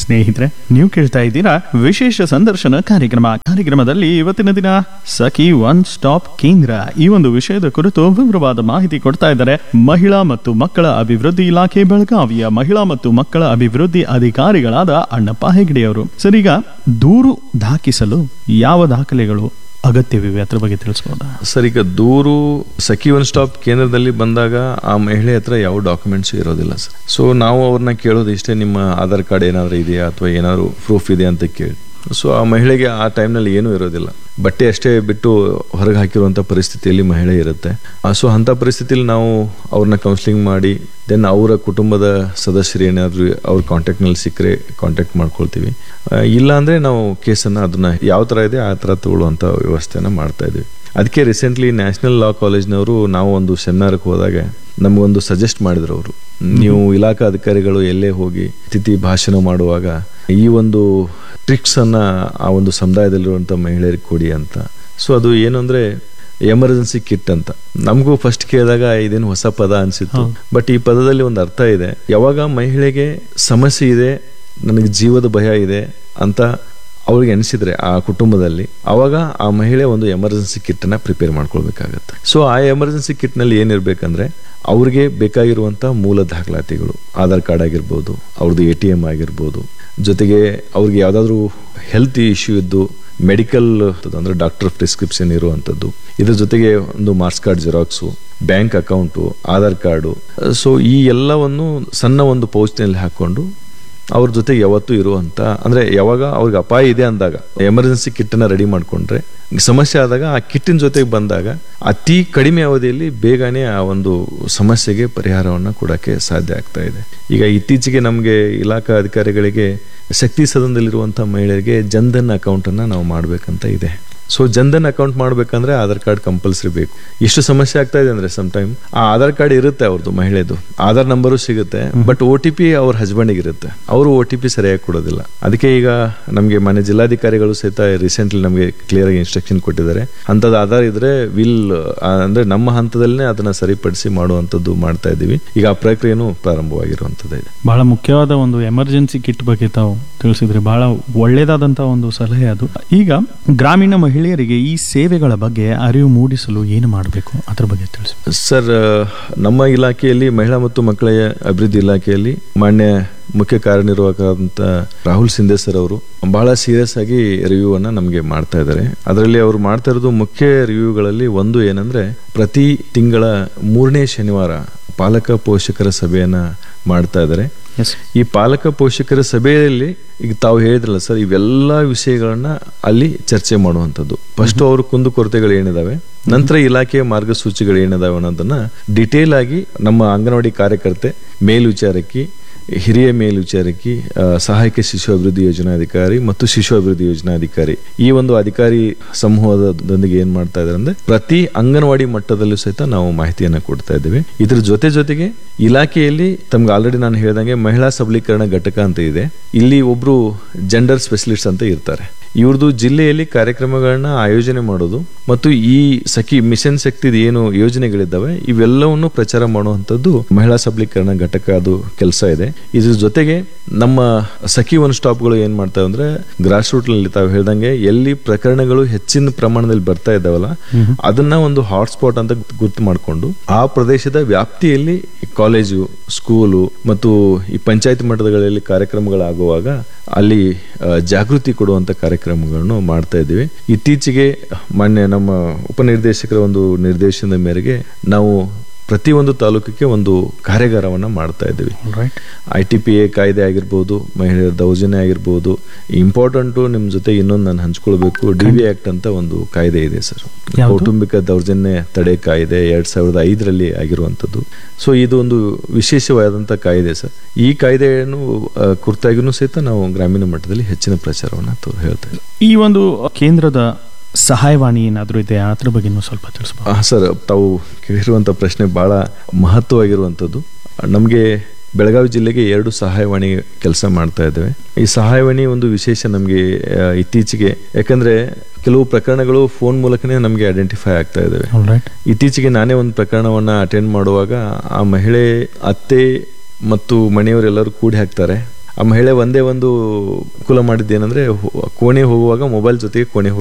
ಸ್ನೇಹಿತರೆ ನೀವು ಕೇಳ್ತಾ ಇದ್ದೀರಾ ವಿಶೇಷ ಸಂದರ್ಶನ ಕಾರ್ಯಕ್ರಮ ಕಾರ್ಯಕ್ರಮದಲ್ಲಿ ಇವತ್ತಿನ ದಿನ ಸಖಿ ಒನ್ ಸ್ಟಾಪ್ ಕೇಂದ್ರ ಈ ಒಂದು ವಿಷಯದ ಕುರಿತು ವಿವರವಾದ ಮಾಹಿತಿ ಕೊಡ್ತಾ ಇದ್ದಾರೆ ಮಹಿಳಾ ಮತ್ತು ಮಕ್ಕಳ ಅಭಿವೃದ್ಧಿ ಇಲಾಖೆ ಬೆಳಗಾವಿಯ ಮಹಿಳಾ ಮತ್ತು ಮಕ್ಕಳ ಅಭಿವೃದ್ಧಿ ಅಧಿಕಾರಿಗಳಾದ ಅಣ್ಣಪ್ಪ ಹೆಗಡೆಯವರು ಸರ್ ಈಗ ದೂರು ದಾಖಲಿಸಲು ಯಾವ ದಾಖಲೆಗಳು ಅಗತ್ಯವಿವೆ ಅದ್ರ ಬಗ್ಗೆ ತಿಳಿಸ್ಬೋದಾ ಸರ್ ಈಗ ದೂರು ಸಖಿ ಒನ್ ಸ್ಟಾಪ್ ಕೇಂದ್ರದಲ್ಲಿ ಬಂದಾಗ ಆ ಮಹಿಳೆ ಹತ್ರ ಯಾವ ಡಾಕ್ಯುಮೆಂಟ್ಸ್ ಇರೋದಿಲ್ಲ ಸರ್ ಸೊ ನಾವು ಅವ್ರನ್ನ ಕೇಳೋದು ಇಷ್ಟೇ ನಿಮ್ಮ ಆಧಾರ್ ಕಾರ್ಡ್ ಏನಾದರೂ ಇದೆಯಾ ಅಥವಾ ಏನಾದರೂ ಪ್ರೂಫ್ ಇದೆ ಅಂತ ಕೇಳಿ ಸೊ ಆ ಮಹಿಳೆಗೆ ಆ ಟೈಮ್ನಲ್ಲಿ ಏನೂ ಇರೋದಿಲ್ಲ ಬಟ್ಟೆ ಅಷ್ಟೇ ಬಿಟ್ಟು ಹೊರಗೆ ಹಾಕಿರುವಂಥ ಪರಿಸ್ಥಿತಿಯಲ್ಲಿ ಮಹಿಳೆ ಇರುತ್ತೆ ಸೊ ಅಂಥ ಪರಿಸ್ಥಿತಿಯಲ್ಲಿ ನಾವು ಅವ್ರನ್ನ ಕೌನ್ಸಿಲಿಂಗ್ ಮಾಡಿ ದೆನ್ ಅವರ ಕುಟುಂಬದ ಸದಸ್ಯರು ಏನಾದರೂ ಅವ್ರ ಕಾಂಟ್ಯಾಕ್ಟ್ನಲ್ಲಿ ಸಿಕ್ಕರೆ ಕಾಂಟ್ಯಾಕ್ಟ್ ಮಾಡ್ಕೊಳ್ತೀವಿ ಆ, ಇಲ್ಲ ಅಂದರೆ ನಾವು ಕೇಸನ್ನು ಅದನ್ನು ಯಾವ ಥರ ಇದೆ ಆ ಥರ ತಗೊಳ್ಳುವಂಥ ವ್ಯವಸ್ಥೆನ ಮಾಡ್ತಾ ಇದ್ದೀವಿ ಅದಕ್ಕೆ ರೀಸೆಂಟ್ಲಿ ನ್ಯಾಷನಲ್ ಲಾ ಕಾಲೇಜ್ನವರು ನಾವು ಒಂದು ಸೆಮಿನಾರ್ಗೆ ಹೋದಾಗ ನಮಗೊಂದು ಸಜೆಸ್ಟ್ ಮಾಡಿದ್ರು ಅವರು ನೀವು ಇಲಾಖಾ ಅಧಿಕಾರಿಗಳು ಎಲ್ಲೇ ಹೋಗಿ ತಿಥಿ ಭಾಷಣ ಮಾಡುವಾಗ ಈ ಒಂದು ಟ್ರಿಕ್ಸ್ ಅನ್ನ ಆ ಒಂದು ಸಮುದಾಯದಲ್ಲಿರುವಂಥ ಮಹಿಳೆಯರಿಗೆ ಕೊಡಿ ಅಂತ ಸೊ ಅದು ಏನು ಅಂದ್ರೆ ಎಮರ್ಜೆನ್ಸಿ ಕಿಟ್ ಅಂತ ನಮಗೂ ಫಸ್ಟ್ ಕೇಳಿದಾಗ ಇದೇನು ಹೊಸ ಪದ ಅನ್ಸಿತ್ತು ಬಟ್ ಈ ಪದದಲ್ಲಿ ಒಂದು ಅರ್ಥ ಇದೆ ಯಾವಾಗ ಮಹಿಳೆಗೆ ಸಮಸ್ಯೆ ಇದೆ ನನಗೆ ಜೀವದ ಭಯ ಇದೆ ಅಂತ ಅವ್ರಿಗೆ ಅನಿಸಿದ್ರೆ ಆ ಕುಟುಂಬದಲ್ಲಿ ಅವಾಗ ಆ ಮಹಿಳೆ ಒಂದು ಎಮರ್ಜೆನ್ಸಿ ಕಿಟ್ಟನ್ನು ಪ್ರಿಪೇರ್ ಮಾಡ್ಕೊಳ್ಬೇಕಾಗತ್ತೆ ಸೊ ಆ ಎಮರ್ಜೆನ್ಸಿ ಕಿಟ್ನಲ್ಲಿ ಏನಿರಬೇಕಂದ್ರೆ ಅವ್ರಿಗೆ ಬೇಕಾಗಿರುವಂಥ ಮೂಲ ದಾಖಲಾತಿಗಳು ಆಧಾರ್ ಕಾರ್ಡ್ ಆಗಿರ್ಬೋದು ಅವ್ರದ್ದು ಎ ಟಿ ಎಮ್ ಆಗಿರ್ಬೋದು ಜೊತೆಗೆ ಅವ್ರಿಗೆ ಯಾವುದಾದ್ರೂ ಹೆಲ್ತ್ ಇಶ್ಯೂ ಇದ್ದು ಮೆಡಿಕಲ್ ಅಂದರೆ ಡಾಕ್ಟರ್ ಪ್ರಿಸ್ಕ್ರಿಪ್ಷನ್ ಇರುವಂಥದ್ದು ಇದ್ರ ಜೊತೆಗೆ ಒಂದು marks card xerox bank account Aadhaar card so ಈ ಎಲ್ಲವನ್ನು ಸಣ್ಣ ಒಂದು ಪೌಚ್ನಲ್ಲಿ ಹಾಕ್ಕೊಂಡು ಅವ್ರ ಜೊತೆ ಯಾವತ್ತೂ ಇರುವಂತ ಅಂದ್ರೆ ಯಾವಾಗ ಅವ್ರಿಗೆ ಅಪಾಯ ಇದೆ ಅಂದಾಗ ಎಮರ್ಜೆನ್ಸಿ ಕಿಟ್ಟನ್ನ ರೆಡಿ ಮಾಡ್ಕೊಂಡ್ರೆ ಸಮಸ್ಯೆ ಆದಾಗ ಆ ಕಿಟ್ಟಿನ ಜೊತೆಗೆ ಬಂದಾಗ ಅತಿ ಕಡಿಮೆ ಅವಧಿಯಲ್ಲಿ ಬೇಗನೆ ಆ ಒಂದು ಸಮಸ್ಯೆಗೆ ಪರಿಹಾರವನ್ನು ಕೊಡೋಕ್ಕೆ ಸಾಧ್ಯ ಆಗ್ತಾ ಇದೆ ಈಗ ಇತ್ತೀಚೆಗೆ ನಮಗೆ ಇಲಾಖಾ ಅಧಿಕಾರಿಗಳಿಗೆ ಶಕ್ತಿ ಸದನದಲ್ಲಿರುವಂಥ ಮಹಿಳೆಯರಿಗೆ ಜನ್ಧನ್ ಅಕೌಂಟನ್ನು ನಾವು ಮಾಡಬೇಕಂತ ಇದೆ ಸೊ ಜನ್ಧನ್ ಅಕೌಂಟ್ ಮಾಡ್ಬೇಕಂದ್ರೆ ಆಧಾರ್ ಕಾರ್ಡ್ ಕಂಪಲ್ಸರಿ ಬೇಕು ಎಷ್ಟು ಸಮಸ್ಯೆ ಆಗ್ತಾ ಇದೆ ಅಂದ್ರೆ ಸಮ್ ಟೈಮ್ ಆ ಆಧಾರ್ ಕಾರ್ಡ್ ಇರುತ್ತೆ ಅವ್ರದ್ದು ಮಹಿಳೆದು ಆಧಾರ್ ನಂಬರು ಸಿಗುತ್ತೆ ಬಟ್ ಒ ಟಿ ಪಿ ಅವ್ರ ಹಸ್ಬೆಂಡಿಗೆ ಇರುತ್ತೆ ಅವರು ಒ ಟಿ ಪಿ ಸರಿಯಾಗಿ ಕೊಡೋದಿಲ್ಲ ಅದಕ್ಕೆ ಈಗ ನಮಗೆ ಮನೆ ಜಿಲ್ಲಾಧಿಕಾರಿಗಳು ಸಹಿತ ರೀಸೆಂಟ್ಲಿ ನಮಗೆ ಕ್ಲಿಯರ್ ಆಗಿ ಇನ್ಸ್ಟ್ರಕ್ಷನ್ ಕೊಟ್ಟಿದ್ದಾರೆ ಅಂಥದ್ದು ಆಧಾರ್ ಇದ್ರೆ ವಿಲ್ ಅಂದ್ರೆ ನಮ್ಮ ಹಂತದಲ್ಲೇ ಅದನ್ನ ಸರಿಪಡಿಸಿ ಮಾಡುವಂಥದ್ದು ಮಾಡ್ತಾ ಇದ್ದೀವಿ ಈಗ ಆ ಪ್ರಕ್ರಿಯೆನೂ ಪ್ರಾರಂಭವಾಗಿರುವಂಥದ್ದು ಇದೆ ಬಹಳ ಮುಖ್ಯವಾದ ಒಂದು ಎಮರ್ಜೆನ್ಸಿ ಕಿಟ್ ಬಗ್ಗೆ ತಾವು ತಿಳಿಸಿದ್ರಿ ಬಹಳ ಒಳ್ಳೆಯದಾದಂಥ ಒಂದು ಸಲಹೆ ಅದು ಈಗ ಗ್ರಾಮೀಣ ಮಹಿಳೆಯರಿಗೆ ಈ ಸೇವೆಗಳ ಬಗ್ಗೆ ಅರಿವು ಮೂಡಿಸಲು ಏನು ಮಾಡಬೇಕು ಅದ್ರ ಬಗ್ಗೆ ತಿಳಿಸಿ ಸರ್ ನಮ್ಮ ಇಲಾಖೆಯಲ್ಲಿ ಮಹಿಳಾ ಮತ್ತು ಮಕ್ಕಳ ಅಭಿವೃದ್ಧಿ ಇಲಾಖೆಯಲ್ಲಿ ಮಾನ್ಯ ಮುಖ್ಯ ಕಾರ್ಯನಿರ್ವಾಹಕರಾದಂಥ ರಾಹುಲ್ ಸಿಂಧೆ ಸರ್ ಅವರು ಬಹಳ ಸೀರಿಯಸ್ ಆಗಿ ರಿವ್ಯೂ ಅನ್ನ ನಮಗೆ ಮಾಡ್ತಾ ಇದ್ದಾರೆ ಅದರಲ್ಲಿ ಅವರು ಮಾಡ್ತಾ ಇರೋದು ಮುಖ್ಯ ರಿವ್ಯೂಗಳಲ್ಲಿ ಒಂದು ಏನಂದ್ರೆ ಪ್ರತಿ ತಿಂಗಳ ಮೂರನೇ ಶನಿವಾರ ಪಾಲಕ ಪೋಷಕರ ಸಭೆಯನ್ನ ಮಾಡ್ತಾ ಇದ್ದಾರೆ ಎಸ್ ಈ ಪಾಲಕ ಪೋಷಕರ ಸಭೆಯಲ್ಲಿ ಈಗ ತಾವು ಹೇಳಿದ್ರಲ್ಲ ಸರ್ ಇವೆಲ್ಲ ವಿಷಯಗಳನ್ನ ಅಲ್ಲಿ ಚರ್ಚೆ ಮಾಡುವಂಥದ್ದು ಫಸ್ಟ್ ಅವ್ರ ಕುಂದುಕೊರತೆಗಳು ಏನಿದಾವೆ ನಂತರ ಇಲಾಖೆಯ ಮಾರ್ಗಸೂಚಿಗಳು ಏನಿದಾವೆ ಅನ್ನೋದನ್ನ ಡಿಟೇಲ್ ಆಗಿ ನಮ್ಮ ಅಂಗನವಾಡಿ ಕಾರ್ಯಕರ್ತೆ ಮೇಲ್ವಿಚಾರಕಿ ಹಿರಿಯ ಮೇಲ್ವಿಚಾರಕಿ ಆ, ಸಹಾಯಕ ಶಿಶು ಅಭಿವೃದ್ಧಿ ಯೋಜನಾಧಿಕಾರಿ ಮತ್ತು ಶಿಶು ಅಭಿವೃದ್ಧಿ ಯೋಜನಾಧಿಕಾರಿ ಈ ಒಂದು ಅಧಿಕಾರಿ ಸಮೂಹದೊಂದಿಗೆ ಏನ್ ಮಾಡ್ತಾ ಇದ್ದಾರೆ ಅಂದ್ರೆ ಪ್ರತಿ ಅಂಗನವಾಡಿ ಮಟ್ಟದಲ್ಲೂ ಸಹಿತ ನಾವು ಮಾಹಿತಿಯನ್ನ ಕೊಡ್ತಾ ಇದ್ದೇವೆ ಇದ್ರ ಜೊತೆ ಜೊತೆಗೆ ಇಲಾಖೆಯಲ್ಲಿ ತಮ್ಗೆ ಆಲ್ರೆಡಿ ನಾನು ಹೇಳ್ದಂಗೆ ಮಹಿಳಾ ಸಬಲೀಕರಣ ಘಟಕ ಅಂತ ಇದೆ ಇಲ್ಲಿ ಒಬ್ರು ಜೆಂಡರ್ ಸ್ಪೆಷಲಿಸ್ಟ್ ಅಂತ ಇರ್ತಾರೆ ಇವ್ರದ್ದು ಜಿಲ್ಲೆಯಲ್ಲಿ ಕಾರ್ಯಕ್ರಮಗಳನ್ನ ಆಯೋಜನೆ ಮಾಡೋದು ಮತ್ತು ಈ ಸಖಿ ಮಿಷನ್ ಶಕ್ತಿದ ಏನು ಯೋಜನೆಗಳಿದ್ದಾವೆ ಇವೆಲ್ಲವನ್ನು ಪ್ರಚಾರ ಮಾಡುವಂಥದ್ದು ಮಹಿಳಾ ಸಬಲೀಕರಣ ಘಟಕ ಅದು ಕೆಲಸ ಇದೆ ಇದ್ರ ಜೊತೆಗೆ ನಮ್ಮ ಸಖಿ ಒನ್ ಸ್ಟಾಪ್ಗಳು ಏನ್ ಮಾಡ್ತಾವೆ ಅಂದ್ರೆ ಗ್ರಾಸ್ ರೂಟ್ ನಲ್ಲಿ ತಾವು ಹೇಳ್ದಂಗೆ ಎಲ್ಲಿ ಪ್ರಕರಣಗಳು ಹೆಚ್ಚಿನ ಪ್ರಮಾಣದಲ್ಲಿ ಬರ್ತಾ ಇದ್ದಾವಲ್ಲ ಅದನ್ನ ಒಂದು ಹಾಟ್ಸ್ಪಾಟ್ ಅಂತ ಗುರ್ತು ಮಾಡಿಕೊಂಡು ಆ ಪ್ರದೇಶದ ವ್ಯಾಪ್ತಿಯಲ್ಲಿ ಕಾಲೇಜು ಸ್ಕೂಲು ಮತ್ತು ಈ ಪಂಚಾಯತ್ ಮಟ್ಟಗಳಲ್ಲಿ ಕಾರ್ಯಕ್ರಮಗಳಾಗುವಾಗ ಅಲ್ಲಿ ಆ, ಜಾಗೃತಿ ಕೊಡುವಂತ ಕಾರ್ಯಕ್ರಮಗಳನ್ನು ಮಾಡ್ತಾ ಇದ್ದೀವಿ ಇತ್ತೀಚೆಗೆ ಮಾನ್ಯ ನಮ್ಮ ಉಪನಿರ್ದೇಶಕರ ಒಂದು ನಿರ್ದೇಶನದ ಮೇರೆಗೆ ನಾವು ಪ್ರತಿಯೊಂದು ತಾಲೂಕಿಗೆ ಒಂದು ಕಾರ್ಯಾಗಾರವನ್ನ ಮಾಡ್ತಾ ಇದ್ದೀವಿ right I T P A ಕಾಯ್ದೆ ಆಗಿರ್ಬೋದು ಮಹಿಳೆಯರ ದೌರ್ಜನ್ಯ ಆಗಿರ್ಬೋದು ಇಂಪಾರ್ಟೆಂಟು ನಿಮ್ಮ ಜೊತೆ ಇನ್ನೊಂದು ನಾನು ಹಂಚ್ಕೊಳ್ಬೇಕು ಡಿ ವಿ ಆಕ್ಟ್ ಅಂತ ಒಂದು ಕಾಯ್ದೆ ಇದೆ ಸರ್ ಯಾವ್ದು? ಕೌಟುಂಬಿಕ ದೌರ್ಜನ್ಯ ತಡೆ ಕಾಯ್ದೆ ಎರಡ್ ಸಾವಿರದ ಐದರಲ್ಲಿ ಆಗಿರುವಂಥದ್ದು ಸೊ ಇದು ಒಂದು ವಿಶೇಷವಾದಂಥ ಕಾಯ್ದೆ ಸರ್ ಈ ಕಾಯ್ದೆಯನ್ನು ಆ, ಕುರಿತಾಗಿನೂ ಸಹಿತ ನಾವು ಗ್ರಾಮೀಣ ಮಟ್ಟದಲ್ಲಿ ಹೆಚ್ಚಿನ ಪ್ರಚಾರವನ್ನು ತೋ- ಹೇಳ್ತಾ ಇದ್ದೀವಿ ಈ ಒಂದು ಕೇಂದ್ರದ ಸಹಾಯವಾಣಿ ಏನಾದರೂ ಇದೆ ಅದ್ರ ಬಗ್ಗೆನೂ ಸ್ವಲ್ಪ ತಿಳಿಸ್ಬೋದು ಆ, ಸರ್ ತಾವು ಕೇಳಿರುವಂಥ ಪ್ರಶ್ನೆ ಬಹಳ ಮಹತ್ವವಾಗಿರುವಂಥದ್ದು ನಮಗೆ ಬೆಳಗಾವಿ ಜಿಲ್ಲೆಗೆ ಎರಡು ಸಹಾಯವಾಣಿ ಕೆಲಸ ಮಾಡ್ತಾ ಇದ್ದೇವೆ ಈ ಸಹಾಯವಾಣಿ ಒಂದು ವಿಶೇಷ ನಮಗೆ ಇತ್ತೀಚೆಗೆ ಯಾಕಂದ್ರೆ ಕೆಲವು ಪ್ರಕರಣಗಳು ಫೋನ್ ಮೂಲಕನೇ ನಮಗೆ ಐಡೆಂಟಿಫೈ ಆಗ್ತಾ ಇದ್ದಾವೆ ರೈಟ್ ಇತ್ತೀಚೆಗೆ ನಾನೇ ಒಂದು ಪ್ರಕರಣವನ್ನ ಅಟೆಂಡ್ ಮಾಡುವಾಗ ಆ ಮಹಿಳೆ ಅತ್ತೆ ಮತ್ತು ಮನೆಯವರೆಲ್ಲರೂ ಕೂಡಿ ಹಾಕ್ತಾರೆ ಆ ಮಹಿಳೆ ಒಂದೇ ಒಂದು ಕುಲ ಮಾಡಿದ್ದೇನೆಂದ್ರೆ ಹೋ- ಕೋಣೆ ಹೋಗುವಾಗ ಮೊಬೈಲ್ ಜೊತೆಗೆ ಕೋಣೆ